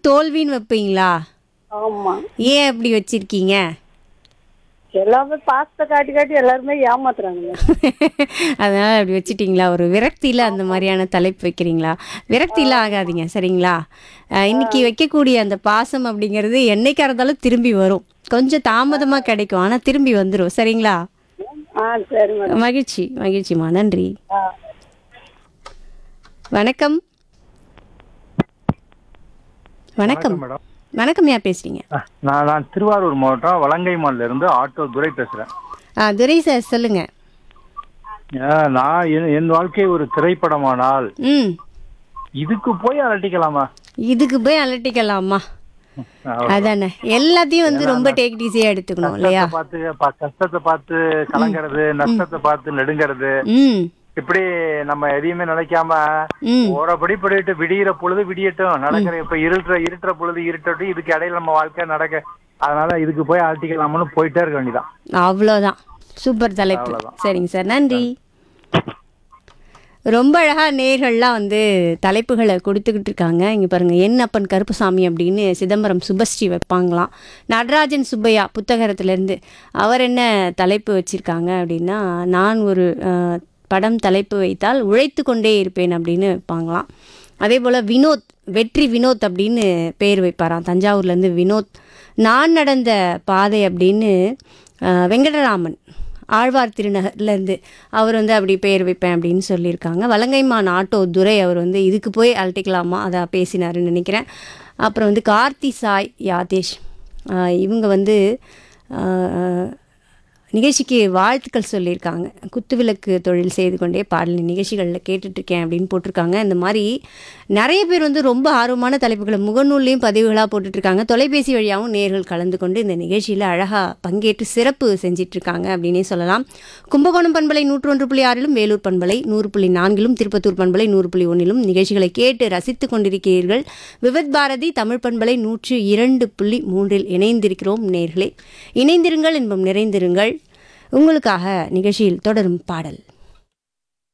தோல்வின்னு வைப்பீங்களா ஆமா ஏன் அப்படி வச்சிருக்கீங்க எல்லாமே பாசத்தை காட்டி காட்டி எல்லாருமே ஏமாத்துறாங்க அதனால அப்படி வச்சிட்டீங்களா ஒரு விரக்தியில அந்த மாதிரியான தலைப்பு வைக்கிறீங்களா விரக்தியில ஆகாதீங்க சரிங்களா அஹ், இன்னைக்கு வைக்கக்கூடிய அந்த பாசம் அப்படிங்கிறது என்னைக்கா இருந்தாலும் திரும்பி வரும் கொஞ்சம் தாமதமா கிடைக்கும் ஆனா திரும்பி வந்துடும் சரிங்களா ஆ சரி மேடம் மகிழ்ச்சி மகிழ்ச்சிமா நன்றி ஆ வணக்கம் வணக்கம் மேடம் வணக்கம் யார் பேசுறீங்க நான் நான் திருவாரூர் மாவட்டம் வலங்கைமான்ல இருந்து ஆட்டோ துரை பேசுறேன் ஆ துரை சார் சொல்லுங்க அஹ், நான் என் என் வாழ்க்கை ஒரு திரைப்படமானால் ம் இதுக்கு போய் அலட்டிக்கலாமா இதுக்கு போய் அலட்டிக்கலாமா அஹ், அதானே எல்லாத்தையும் வந்து ரொம்ப டேக் ஈஸியா எடுத்துக்கணும் இல்லையா கஷ்டத்தை பார்த்து ப- கஷ்டத்தை பார்த்து கலங்கிறது நஷ்டத்தை பார்த்து நெடுங்கிறது ம் இப்படி நம்ம எதையுமே நினைக்காம ம் ஓரபடி படிட்டு விடியிற பொழுது விடியட்டும் நடக்கிற இப்ப இருட்டுற இருட்டுற பொழுது இருட்டட்டும் இதுக்கு இடையில நம்ம வாழ்க்கை நடக்க அதனால இதுக்கு போய் அலட்டிக்கலாம்னு போயிட்டே இருக்க வேண்டியதான் அவ்வளோதான் சூப்பர் தலைப்பு அவ்வளவுதான். சரிங்க சார் நன்றி ரொம்ப அழகா நேர்கள்லாம் வந்து தலைப்புகளை கொடுத்துக்கிட்டு இருக்காங்க இங்கே பாருங்க என் அப்பன் கருப்புசாமி அப்படின்னு சிதம்பரம் சுபஸ்ரீ வைப்பாங்களாம் நடராஜன் சுப்பையா புத்தகத்திலேருந்து அவர் என்ன தலைப்பு வச்சிருக்காங்க அப்படின்னா நான் ஒரு அஹ், படம் தலைப்பு வைத்தால் உழைத்து கொண்டே இருப்பேன் அப்படின்னு வைப்பாங்களாம் அதே போல் வினோத் வெற்றி வினோத் அப்படின்னு பேர் வைப்பாராம் தஞ்சாவூர்லேருந்து வினோத் நான் நடந்த பாதை அப்படின்னு அஹ், வெங்கடராமன் ஆழ்வார் திருநகர்லேருந்து அவர் வந்து அப்படி பேர் வைப்பேன் அப்படின்னு சொல்லியிருக்காங்க வலங்கைமான் ஆட்டோ துரை அவர் வந்து இதுக்கு போய் அழட்டிக்கலாமா அதை பேசினாருன்னு நினைக்கிறேன் அப்புறம் வந்து கார்த்தி சாய் யாதேஷ் ஆஹ் இவங்க வந்து ஆஹ் நிகழ்ச்சிக்கு வாழ்த்துக்கள் சொல்லியிருக்காங்க குத்துவிளக்கு தொழில் செய்து கொண்டே பாடல் நிகழ்ச்சிகளில் கேட்டுட்ருக்கேன் அப்படின்னு போட்டிருக்காங்க இந்த மாதிரி நிறைய பேர் வந்து ரொம்ப ஆர்வமான தலைப்புகளை முகநூல்லையும் பதிவுகளாக போட்டுட்ருக்காங்க தொலைபேசி வழியாகவும் நேர்கள் கலந்து கொண்டு இந்த நிகழ்ச்சியில் அழகாக பங்கேற்று சிறப்பு செஞ்சிட்ருக்காங்க அப்படின்னே சொல்லலாம் கும்பகோணம் பண்பலை நூற்று ஒன்று புள்ளி ஆறிலும் வேலூர் பண்பலை நூறு புள்ளி நான்கிலும் திருப்பத்தூர் பண்பலை நூறு புள்ளி ஒன்றிலும் நிகழ்ச்சிகளை கேட்டு ரசித்து கொண்டிருக்கிறீர்கள் விவித் பாரதி தமிழ் பண்பலை நூற்று இரண்டு புள்ளி மூன்றில் இணைந்திருக்கிறோம் நேர்களே இணைந்திருங்கள் இன்பம் நிறைந்திருங்கள் உங்களுக்காக நிகழ்ச்சியில் தொடரும் பாடல்